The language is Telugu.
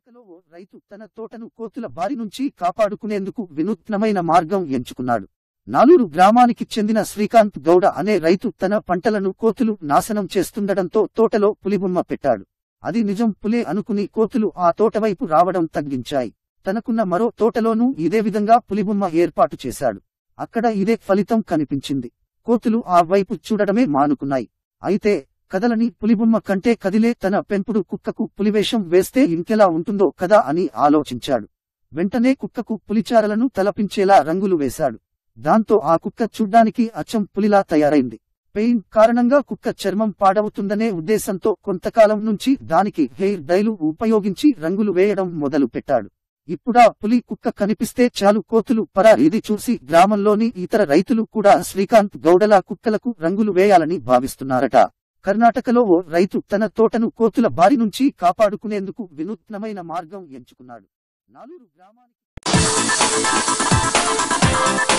కర్ణాటకలో ఓ రైతు తన తోటను కోతుల బారి నుంచి కాపాడుకునేందుకు వినూత్నమైన మార్గం ఎంచుకున్నాడు నాలూరు గ్రామానికి చెందిన శ్రీకాంత్ గౌడ అనే రైతు తన పంటలను కోతులు నాశనం చేస్తుండటంతో తోటలో పులిబొమ్మ పెట్టాడు అది నిజం పులే అనుకుని కోతులు ఆ తోటవైపు రావడం తగ్గించాయి తనకున్న మరో తోటలోనూ ఇదే విధంగా పులిబొమ్మ ఏర్పాటు చేశాడు అక్కడ ఇదే ఫలితం కనిపించింది కోతులు ఆ వైపు చూడడమే మానుకున్నాయి అయితే కదలని పులిబొమ్మ కంటే కదిలే తన పెంపుడు కుక్కకు పులివేషం వేస్తే ఇంకెలా ఉంటుందో కదా అని ఆలోచించాడు వెంటనే కుక్కకు పులిచారలను తలపించేలా రంగులు వేశాడు దాంతో ఆ కుక్క చూడ్డానికి అచ్చం పులిలా తయారైంది పెయిన్ కారణంగా కుక్క చర్మం పాడవుతుందనే ఉద్దేశంతో కొంతకాలం నుంచి దానికి హెయిర్ డైలు ఉపయోగించి రంగులు వేయడం మొదలు పెట్టాడు ఇప్పుడా పులి కుక్క కనిపిస్తే చాలు కోతులు పరా ఇది చూసి గ్రామంలోని ఇతర రైతులు కూడా శ్రీకాంత్ గౌడల కుక్కలకు రంగులు వేయాలని భావిస్తున్నారట కర్ణాటకలో ఓ రైతు తన తోటను కోతుల బారి నుంచి కాపాడుకునేందుకు వినూత్నమైన మార్గం ఎంచుకున్నాడు నాలూరు గ్రామానికి